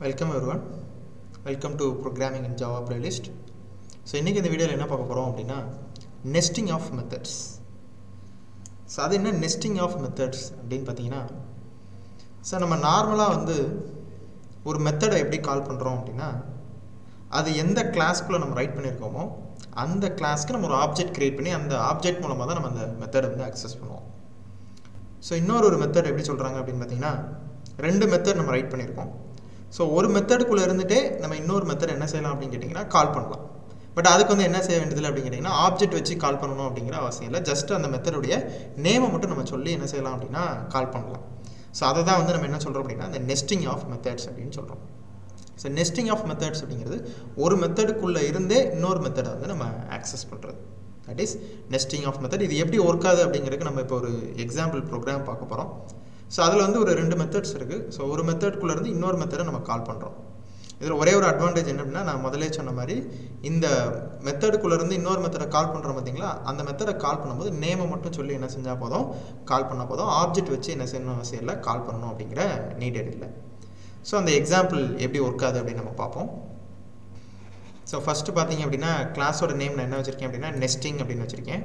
welcome everyone welcome to programming in Java playlist so இன்றைக்கி இந்த வீடியோவில் என்ன பார்க்க போகிறோம் அப்படின்னா நெஸ்டிங் ஆஃப் மெத்தட்ஸ் ஸோ அது என்ன நெஸ்டிங் ஆஃப் மெத்தட்ஸ் அப்படின்னு பார்த்தீங்கன்னா சார் நம்ம நார்மலாக வந்து ஒரு மெத்தடை எப்படி கால் பண்ணுறோம் அப்படின்னா அது எந்த கிளாஸ்க்குள்ளே நம்ம ரைட் பண்ணியிருக்கோமோ அந்த கிளாஸ்க்கு நம்ம ஒரு ஆப்ஜெக்ட் க்ரியேட் பண்ணி அந்த ஆப்ஜெக்ட் மூலமாக தான் நம்ம அந்த மெத்தடை வந்து அக்சஸ் பண்ணுவோம் ஸோ இன்னொரு ஒரு மெத்தட் எப்படி சொல்கிறாங்க அப்படின்னு பார்த்தீங்கன்னா ரெண்டு மெத்தட் நம்ம ரைட் பண்ணியிருக்கோம் ஸோ ஒரு மெத்தடுக்குள்ளே இருந்துகிட்டே நம்ம இன்னொரு மெத்தட் என்ன செய்யலாம் அப்படின்னு கேட்டிங்கன்னா கால் பண்ணலாம் பட் அதுக்கு வந்து என்ன செய்ய வேண்டியதில்லை அப்படின்னு கேட்டிங்கன்னா ஆப்ஜெக்ட் வச்சு கால் பண்ணணும் அப்படிங்கிற அவசியம் இல்லை ஜஸ்ட் அந்த மெத்தடுடைய நேமை மட்டும் நம்ம சொல்லி என்ன செய்யலாம் அப்படின்னா கால் பண்ணலாம் ஸோ அதை தான் வந்து நம்ம என்ன சொல்கிறோம் அப்படின்னா இந்த நெஸ்டிங் ஆஃப் மெத்தட்ஸ் அப்படின்னு சொல்கிறோம் ஸோ நெஸ்டிங் ஆஃப் மெத்தட்ஸ் அப்படிங்கிறது ஒரு மெத்தடுக்குள்ளே இருந்தே இன்னொரு மெத்தடை வந்து நம்ம ஆக்சஸ் பண்ணுறது that is nesting of method இது எப்படி ஒர்க் ஆகுது அப்படிங்கிறதுக்கு நம்ம இப்போ ஒரு எக்ஸாம்பிள் ப்ரோக்ராம் பார்க்க போகிறோம் ஸோ அதில் வந்து ஒரு ரெண்டு மெத்தட்ஸ் இருக்குது ஸோ ஒரு மெத்தட்குள்ளே இருந்து இன்னொரு மெத்தடை நம்ம கால் பண்ணுறோம் இதில் ஒரே ஒரு அட்வான்டேஜ் என்ன அப்படின்னா நான் முதலே சொன்ன மாதிரி இந்த மெத்தடுக்குள்ளேருந்து இன்னொரு மெத்தடை கால் பண்ணுறோம் பார்த்தீங்களா அந்த மெத்தடை கால் பண்ணும்போது நேமை மட்டும் சொல்லி என்ன செஞ்சால் போதும் கால் பண்ணால் போதும் ஆப்ஜெக்ட் வச்சு என்ன செய்யணும் அவசியம் இல்லை கால் பண்ணணும் அப்படிங்கிற நீடட் இல்லை ஸோ அந்த எக்ஸாம்பிள் எப்படி ஒர்க் ஆகுது அப்படின்னு நம்ம பார்ப்போம் ஸோ ஃபஸ்ட்டு பார்த்தீங்க அப்படின்னா கிளாஸோட நேம் நான் என்ன வச்சுருக்கேன் அப்படின்னா நெஸ்டிங் அப்படின்னு வச்சுருக்கேன்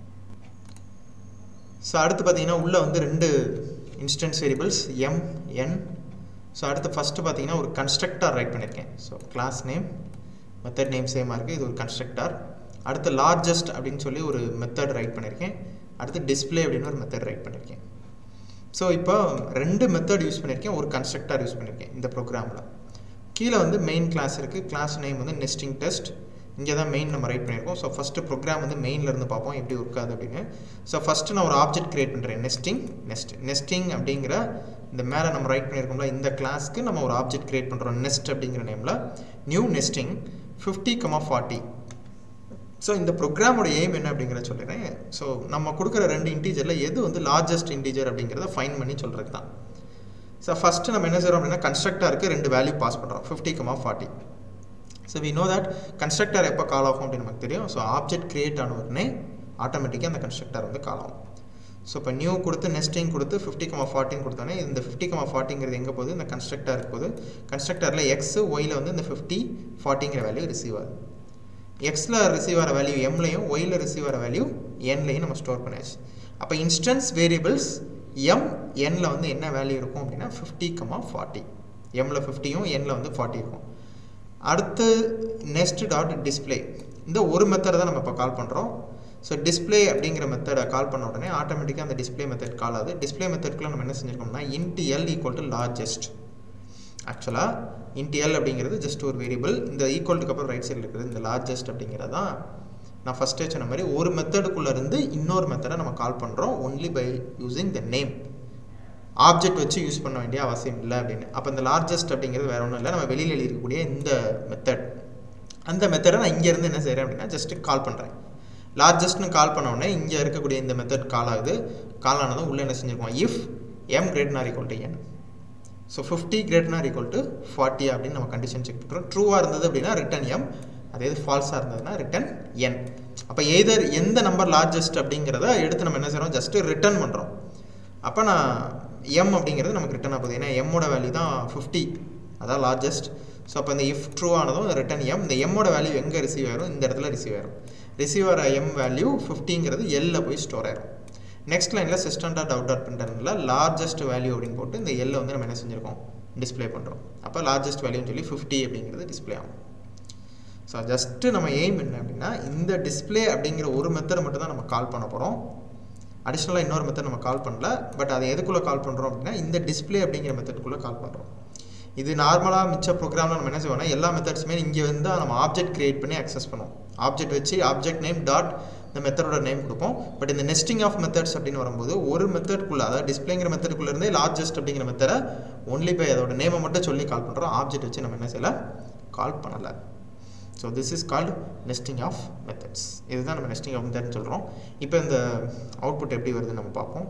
ஸோ அடுத்து பார்த்தீங்கன்னா உள்ளே வந்து ரெண்டு instance variables M N so அடுத்து ஃபஸ்ட்டு பார்த்தீங்கன்னா ஒரு கன்ஸ்ட்ரக்டார் ரைட் பண்ணியிருக்கேன் so class name method name சேமாக இருக்குது இது ஒரு கன்ஸ்ட்ரக்டார் அடுத்து லார்ஜஸ்ட் அப்படின்னு சொல்லி ஒரு மெத்தட் ரைட் பண்ணியிருக்கேன் அடுத்து டிஸ்பிளே அப்படின்னு ஒரு மெத்தட் ரைட் பண்ணியிருக்கேன் ஸோ இப்போ ரெண்டு மெத்தட் யூஸ் பண்ணியிருக்கேன் ஒரு கன்ஸ்ட்ரக்டார் யூஸ் பண்ணியிருக்கேன் இந்த ப்ரோக்ராமில் கீழே வந்து மெயின் கிளாஸ் இருக்குது கிளாஸ் நேம் வந்து நெஸ்டிங் டெஸ்ட் இங்கே தான் மெயின் நம்ம ரைட் பண்ணியிருக்கோம் ஸோ ஃபஸ்ட்டு ப்ரோக்ராம் வந்து மெயின்லேருந்து பார்ப்போம் எப்படி ஒர்க் ஆகுது அப்படின்னு ஸோ ஃபஸ்ட்டு நான் ஒரு ஆப்ஜெக்ட் க்ரியேட் பண்ணுறேன் நெஸ்டிங் நெஸ்ட் நெஸ்டிங் அப்படிங்கிற இந்த மேலே நம்ம ரைட் பண்ணியிருக்கோம்ல இந்த கிளாஸ்க்கு நம்ம ஒரு ஆப்ஜெக்ட் க்ரியேட் பண்ணுறோம் நெஸ்ட் அப்படிங்கிற நேமில் new nesting fifty comma forty so இந்த ப்ரோக்ராமோட எய்ம் என்ன அப்படிங்கிறத சொல்லிடுறேன் ஸோ நம்ம கொடுக்குற ரெண்டு இன்டீஜரில் எது வந்து லார்ஜஸ்ட் இன்டீஜர் அப்படிங்கிறத ஃபைன் பண்ணி சொல்கிறது தான் ஸோ ஃபஸ்ட்டு நம்ம என்ன செய்கிறோம் அப்படின்னா கன்ஸ்ட்ரக்டாருக்கு ரெண்டு வேல்யூ பாஸ் பண்ணுறோம் fifty comma forty so we know that constructor எப்போ கால் ஆகும் அப்படின்னு நமக்கு தெரியும் ஸோ ஆப்ஜெக்ட் கிரியேட் ஆன உடனே ஆட்டோமேட்டிக்காக அந்த கன்ஸ்ட்ரக்டர் வந்து கால் ஆகும் ஸோ இப்போ நியூ கொடுத்து நெஸ்டிங் கொடுத்து ஃபிஃப்டி கமா ஃபார்ட்டின் கொடுத்தோன்னே இந்த ஃபிஃப்டி கமா ஃபார்ட்டிங்கிறது எங்கே போகுது இந்த கன்ஸ்ட்ரக்டர் போகுது கன்ஸ்ட்ரக்டரில் எக்ஸ் ஒயில் வந்து இந்த ஃபிஃப்டி ஃபார்ட்டிங்கிற வேல்யூ ரிசீவ் ஆகுது எக்ஸில் ரிசீவ் ஆகிற வேல்யூ எம்லையும் ஒயில் ரிசீவ் ஆகிற வேல்யூ என்லையும் நம்ம ஸ்டோர் பண்ணியாச்சு அப்போ இன்ஸ்டன்ஸ் வேரியபிள்ஸ் எம் எனில் வந்து என்ன வேல்யூ இருக்கும் அப்படின்னா ஃபிஃப்டி கமா ஃபார்ட்டி எம்மில் ஃபிஃப்டியும் எனில் வந்து ஃபார்ட்டி இருக்கும் அடுத்து நெக்ஸ்ட் டாட் டிஸ்பிளே இந்த ஒரு மெத்தடை தான் நம்ம இப்போ கால் பண்ணுறோம் ஸோ டிஸ்பிளே அப்படிங்கிற மெத்தடை கால் பண்ண உடனே ஆட்டோமேட்டிக்காக அந்த டிஸ்பிளே மெத்தட் கால் ஆகுது டிஸ்பிளே மெத்தட்குள்ள நம்ம என்ன செஞ்சுருக்கோம்னா int L equal to largest ஆக்சுவலாக இன்ட் எல் அப்படிங்கிறது ஜஸ்ட் ஒரு வேரியபிள் இந்த ஈக்குவல்ட்டுக்கு அப்புறம் ரைட் சைடில் இருக்கிறது இந்த லார்ஜஸ்ட் அப்படிங்கிறது தான் நான் ஃபஸ்ட்டே சொன்ன மாதிரி ஒரு மெத்தடுக்குள்ளே இருந்து இன்னொரு மெத்தடை நம்ம கால் பண்ணுறோம் only by using the name object வச்சு யூஸ் பண்ண வேண்டிய அவசியம் இல்லை அப்படின்னு அப்போ இந்த லார்ஜஸ்ட் அப்படிங்கிறது வேறு ஒன்றும் இல்லை நம்ம வெளியில் எழுதியிருக்கக்கூடிய இந்த மெத்தட் அந்த மெத்தடை நான் இங்கேருந்து என்ன செய்கிறேன் அப்படின்னா ஜஸ்ட்டு கால் பண்ணுறேன் லார்ஜஸ்ட்னு கால் பண்ண உடனே இங்கே இருக்கக்கூடிய இந்த மெத்தட் கால் ஆகுது கால் ஆனதும் உள்ளே என்ன செஞ்சுருக்கோம் if M greater or equal to N so fifty greater or equal to forty அப்படின்னு நம்ம கண்டிஷன் செக் பண்ணுறோம் ட்ரூவாக இருந்தது அப்படின்னா ரிட்டன் எம் அதே இது ஃபால்ஸாக இருந்ததுன்னா ரிட்டன் என் அப்போ எய்தர் எந்த நம்பர் லார்ஜஸ்ட் அப்படிங்கிறத எடுத்து நம்ம என்ன செய்கிறோம் ஜஸ்ட்டு ரிட்டர்ன் பண்ணுறோம் அப்போ நான் எம் அப்படிங்கிறது நமக்கு ரிட்டன் ஆகுது ஏன்னா எம்மோட வேல்யூ தான் ஃபிஃப்டி அதான் லார்ஜஸ்ட் ஸோ அப்போ இந்த இஃப் ட்ரூ ஆனதும் ரிட்டன் எம் இந்த எம்மோட வேல்யூ எங்கே ரிசீவ் ஆயிரும் இந்த இடத்துல ரிசீவ் ஆயிரும் ரிசீவ் ஆகிற எம் வேல்யூ ஃபிஃப்டிங்கிறது எல்ல போய் ஸ்டோர் ஆயிரும் நெக்ஸ்ட் லைனில் சிஸ்டம் டாட் அவுட் டாட் பிரிண்டரில் லார்ஜஸ்ட் வேல்யூ அப்படின்னு போட்டு இந்த எல்லை வந்து நம்ம என்ன செஞ்சுருக்கோம் டிஸ்பிளே பண்ணுறோம் அப்போ லார்ஜஸ்ட் வேல்யூன்னு சொல்லி ஃபிஃப்டி அப்படிங்கிறது டிஸ்பிளே ஆகும் ஸோ ஜஸ்ட்டு நம்ம எய்ம் என்ன அப்படின்னா இந்த டிஸ்பிளே அப்படிங்கிற ஒரு மெத்தடை மட்டும் தான் நம்ம கால் பண்ண போகிறோம் அடிஷ்னலாக இன்னொரு மெத்தட் நம்ம கால் பண்ணல பட் அதை எதுக்குள்ளே கால் பண்ணுறோம் அப்படின்னா இந்த டிஸ்பிளே அப்படிங்கிற மெத்தடுக்குள்ளே கால் பண்ணுறோம் இது நார்மலாக மிச்ச ப்ரோக்ராமில் நம்ம என்ன செய்வோம்னா எல்லா மெத்தட்ஸுமே இங்கே வந்து நம்ம ஆப்ஜெக்ட் கிரியேட் பண்ணி அக்சஸ் பண்ணுவோம் ஆப்ஜெக்ட் வச்சு ஆப்ஜெக்ட் நேம் டாட் இந்த மெத்தடோட நேம் கொடுப்போம் பட் இந்த நெஸ்டிங் ஆஃப் மெத்தட்ஸ் அப்படின்னு வரும்போது ஒரு மெத்தட்குள்ளே அதாவது டிஸ்பிளேங்கிற மெத்தடுக்குள்ளே இருந்தே லார்ஜஸ்ட் அப்படிங்கிற மெத்தடை ஒன்லி பை அதோட நேமை மட்டும் சொல்லி கால் பண்ணுறோம் ஆப்ஜெக்ட் வச்சு நம்ம என்ன செய்யலை கால் பண்ணலை so this is called nesting of methods இதுதான் நம்ம நெஸ்டிங் ஆஃப் மெத்தட்னு சொல்கிறோம் இப்போ இந்த அவுட்புட் எப்படி வருதுன்னு நம்ம பார்ப்போம்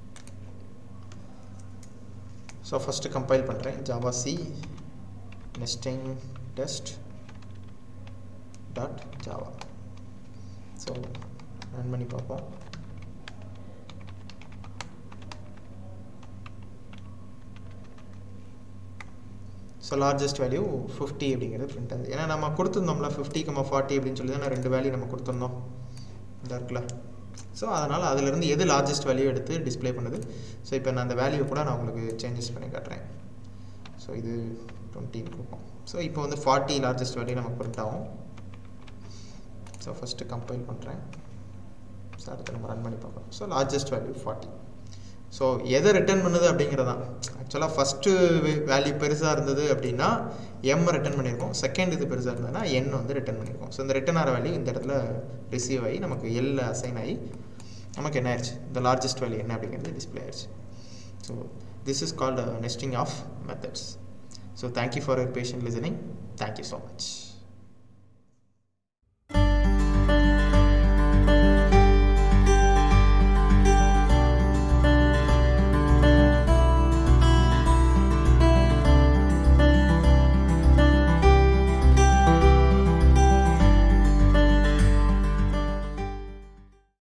ஸோ ஃபஸ்ட்டு கம்பைல் பண்ணுறேன் Java C nesting test dot Java so run பண்ணி பார்ப்போம் so so largest value fifty அப்படிங்கிறது பிரிண்ட் ஆகுது ஏன்னா நம்ம கொடுத்துருந்தோம்ல ஃபிஃப்டி கம்மா ஃபார்ட்டி அப்படின்னு சொல்லி தான் ரெண்டு வேல்யூ நம்ம கொடுத்துருந்தோம் இந்த இருக்குல்ல ஸோ அதனால் அதிலிருந்து எது லார்ஜஸ்ட் வேல்யூ எடுத்து டிஸ்ப்ளே பண்ணுது ஸோ இப்போ நான் அந்த வேல்யூ கூட நான் உங்களுக்கு சேஞ்சஸ் பண்ணி காட்டுறேன் ஸோ இது டுவெண்ட்டின்னு கொடுப்போம் ஸோ இப்போ வந்து ஃபார்ட்டி லார்ஜஸ்ட் வேல்யூ நமக்கு பிரிண்ட் ஆகும் ஸோ ஃபஸ்ட்டு கம்பைல் பண்ணுறேன் ஸோ அடுத்து நம்ம ரன் பண்ணி பார்க்கலாம் so largest value forty so எதை ரிட்டர்ன் பண்ணுது அப்படிங்கிறதான் ஆக்சுவலாக ஃபஸ்ட்டு வேல்யூ பெருசாக இருந்தது அப்படின்னா எம் ரிட்டர்ன் பண்ணியிருக்கோம் செகண்ட் இது பெருசாக இருந்ததுன்னா என் வந்து ரிட்டர்ன் பண்ணியிருக்கோம் ஸோ இந்த ரிட்டர்ன் ஆகிற வேல்யூ இந்த இடத்துல ரிசீவ் ஆகி நமக்கு எல் அசைன் ஆகி நமக்கு என்ன ஆயிடுச்சு இந்த லார்ஜஸ்ட் வேல்யூ என்ன அப்படிங்கிறது டிஸ்பிளே ஆயிடுச்சு so this is called nesting of methods so thank you for your patient listening thank you so much